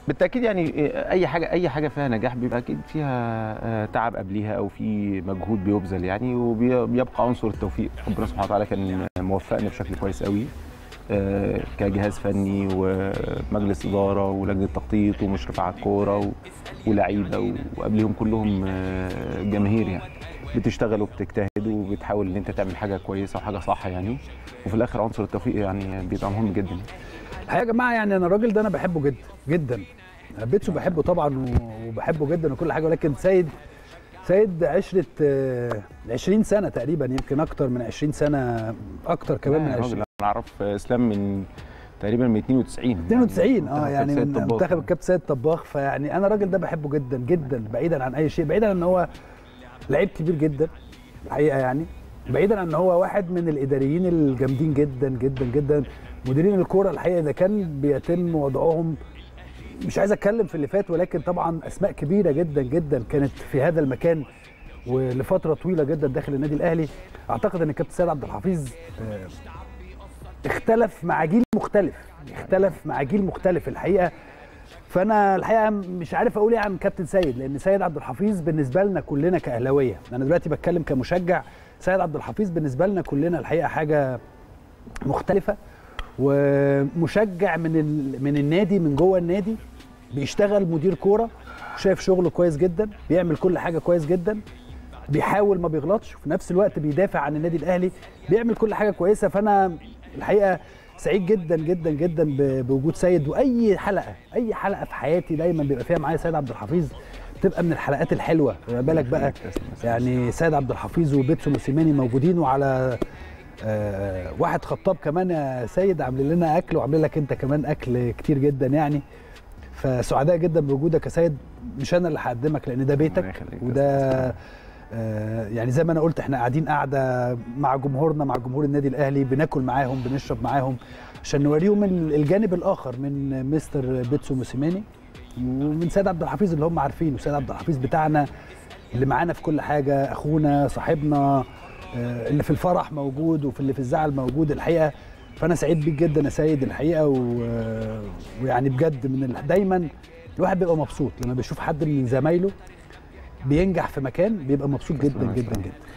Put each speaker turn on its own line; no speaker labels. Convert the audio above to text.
بالتاكيد يعني اي حاجه اي حاجه فيها نجاح بيبقى اكيد فيها تعب قبليها او في مجهود بيبذل يعني وبيبقى عنصر التوفيق ربنا سبحانه وتعالى كان موفقنا بشكل كويس قوي كجهاز فني ومجلس اداره ولجنه تخطيط ومشرف على الكوره ولاعيبه وقبلهم كلهم جماهير يعني بتشتغل وبتجتهد وبتحاول ان انت تعمل حاجه كويسه وحاجه صح يعني وفي الاخر عنصر التوفيق يعني بيبقى مهم جدا
الحقيقه يا جماعه يعني انا الراجل ده انا بحبه جدا جدا بيتسو بحبه طبعا وبحبه جدا وكل حاجه ولكن سيد سيد عشره 20 سنه تقريبا يمكن اكتر من 20 سنه اكتر كمان من 20
انا اعرف اسلام من تقريبا من 92
92 اه يعني من منتخب الكابتن سيد طباخ فيعني انا الراجل ده بحبه جدا جدا بعيدا عن اي شيء بعيدا عن ان هو لعيب كبير جدا الحقيقه يعني بعيدا عن ان هو واحد من الاداريين الجامدين جدا جدا جدا مديرين الكوره الحقيقه اذا كان بيتم وضعهم مش عايز اتكلم في اللي فات ولكن طبعا اسماء كبيره جدا جدا كانت في هذا المكان ولفتره طويله جدا داخل النادي الاهلي اعتقد ان الكابتن سيد عبد الحفيظ اختلف مع جيل مختلف اختلف مع جيل مختلف الحقيقه فانا الحقيقه مش عارف اقول ايه عن كابتن سيد لان سيد عبد الحفيظ بالنسبه لنا كلنا كاهلاويه انا دلوقتي بتكلم كمشجع سيد عبد الحفيظ بالنسبه لنا كلنا الحقيقه حاجه مختلفه ومشجع من من النادي من جوه النادي بيشتغل مدير كوره وشايف شغله كويس جدا بيعمل كل حاجه كويس جدا بيحاول ما بيغلطش وفي نفس الوقت بيدافع عن النادي الاهلي بيعمل كل حاجه كويسه فانا الحقيقه سعيد جدا جدا جدا بوجود سيد واي حلقه اي حلقه في حياتي دايما بيبقى فيها معايا سيد عبد الحفيظ بتبقى من الحلقات الحلوه ما بالك بقى يعني سيد عبد الحفيظ وبيتسو موسيماني موجودين وعلى آه واحد خطاب كمان يا سيد عامل لنا اكل وعامل لك انت كمان اكل كتير جدا يعني فسعداء جدا بوجودك يا سيد مش انا اللي هقدمك لان ده بيتك وده آه يعني زي ما انا قلت احنا قاعدين قاعده مع جمهورنا مع جمهور النادي الاهلي بناكل معاهم بنشرب معاهم عشان نوريهم الجانب الاخر من مستر بيتسو موسيماني ومن سيد عبد الحفيظ اللي هم عارفينه سيد عبد الحفيظ بتاعنا اللي معانا في كل حاجه اخونا صاحبنا اللي في الفرح موجود وفي اللي في الزعل موجود الحقيقه فانا سعيد بيك جدا يا سيد الحقيقه و... ويعني بجد من ال... دايما الواحد بيبقى مبسوط لما بيشوف حد من زمايله بينجح في مكان بيبقى مبسوط جدا جدا جدا